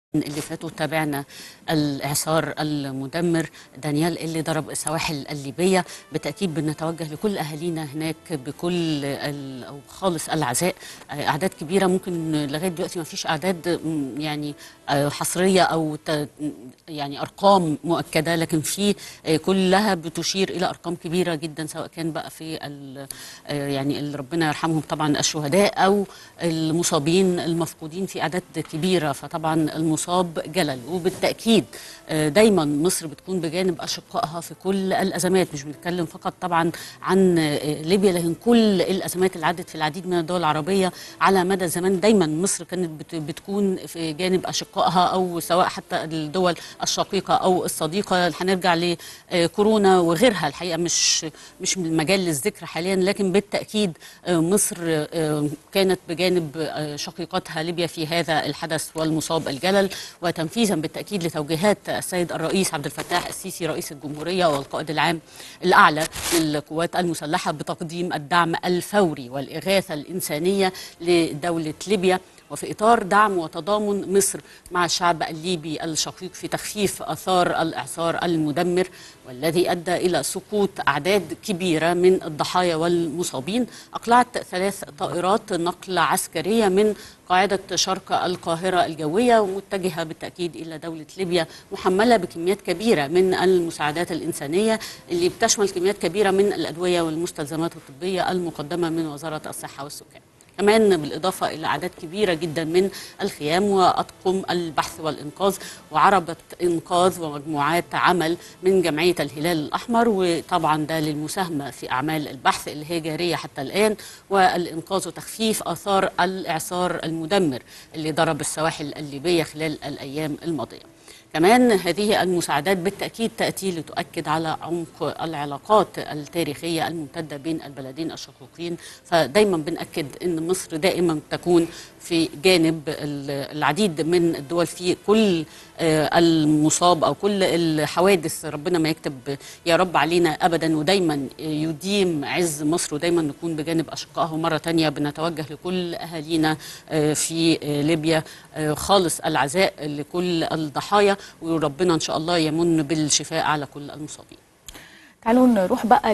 اللي فاتوا تابعنا الإعصار المدمر دانيال اللي ضرب السواحل الليبية بالتأكيد بنتوجه لكل أهالينا هناك بكل ال- أو خالص العزاء آه، أعداد كبيرة ممكن لغاية دلوقتي ما فيش أعداد م، يعني آه، حصرية أو ت- يعني أرقام مؤكدة لكن في آه، كلها بتشير إلى أرقام كبيرة جدا سواء كان بقى في ال- آه، يعني اللي ربنا يرحمهم طبعا الشهداء أو المصابين المفقودين في أعداد كبيرة فطبعا المصاب جلل وبالتأكيد آه، دايما مصر بتكون بجانب أشقائها في كل الأزمات مش بنتكلم فقط طبعا عن آه، ليبيا لكن كل الأزمات اللي عدت في العديد من الدول العربية على مدى الزمان دايما مصر كانت بت- بتكون في جانب أشقائها أو سواء حتى الدول الشقيقة أو الصديقة هنرجع لكورونا وغيرها الحقيقة مش مش من المجال للذكر حاليا لكن بالتأكيد آه، مصر آه، كانت بجانب آه، شقيقتها ليبيا في هذا الحدث والمصاب الجلل وتنفيذا بالتأكيد لتوجيهات السيد الرئيس عبد الفتاح السيسي رئيس الجمهورية والقائد العام الأعلى للقوات المسلحة بتقديم الدعم الفوري والإغاثة الإنسانية لدولة ليبيا وفي إطار دعم وتضامن مصر مع الشعب الليبي الشقيق في تخفيف آثار الإعصار المدمر والذي أدى إلى سقوط أعداد كبيرة من الضحايا والمصابين أقلعت ثلاث طائرات نقل عسكرية من قاعدة شرق القاهرة الجوية ومتجهة بالتأكيد إلى دولة ليبيا محملة بكميات كبيرة من المساعدات الإنسانية اللي بتشمل كميات كبيرة من الأدوية والمستلزمات الطبية المقدمة من وزارة الصحة والسكان كمان بالإضافة إلى أعداد كبيرة جدا من الخيام وأطقم البحث والإنقاذ وعربة إنقاذ ومجموعات عمل من جمعية الهلال الأحمر وطبعا ده للمساهمة في أعمال البحث اللي هي جارية حتى الآن والإنقاذ وتخفيف آثار الإعصار المدمر اللي ضرب السواحل الليبية خلال الأيام الماضية كمان هذه المساعدات بالتأكيد تأتي لتؤكد على عمق العلاقات التاريخية الممتدة بين البلدين الشقيقين فدايما بنأكد أن مصر دائما تكون في جانب ال- العديد من الدول في كل آه، المصاب أو كل الحوادث ربنا ما يكتب يا رب علينا أبدا ودايما يديم عز مصر ودايما نكون بجانب أشقائها مرة تانية بنتوجه لكل أهالينا آه، في آه، ليبيا آه، خالص العزاء لكل الضحايا وربنا إن شاء الله يمن بالشفاء على كل المصابين تعالوا نروح بقى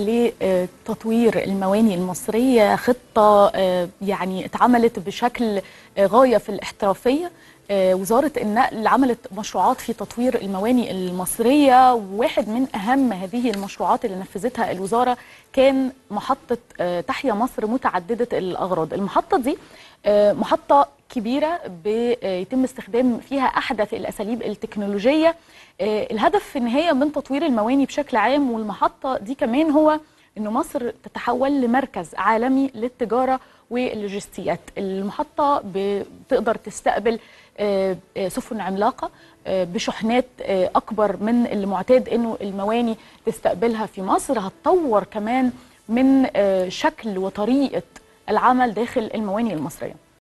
لتطوير المواني المصرية خطة آه، يعني اتعملت بشكل آه، غاية في الاحترافية آه، وزارة النقل عملت مشروعات في تطوير المواني المصرية وواحد من أهم هذه المشروعات اللي نفذتها الوزارة كان محطة آه، تحيا مصر متعددة الأغراض المحطة دي آه، محطة كبيرة بيتم استخدام فيها أحدث الأساليب التكنولوجية آه، الهدف في النهاية من تطوير المواني بشكل عام والمحطة دي كمان هو أن مصر تتحول لمركز عالمي للتجارة واللوجستيات المحطة بتقدر تستقبل آه، آه، سفن عملاقة آه، بشحنات آه، أكبر من اللي معتاد أنه المواني تستقبلها في مصر هتطور كمان من آه، شكل وطريقة العمل داخل المواني المصرية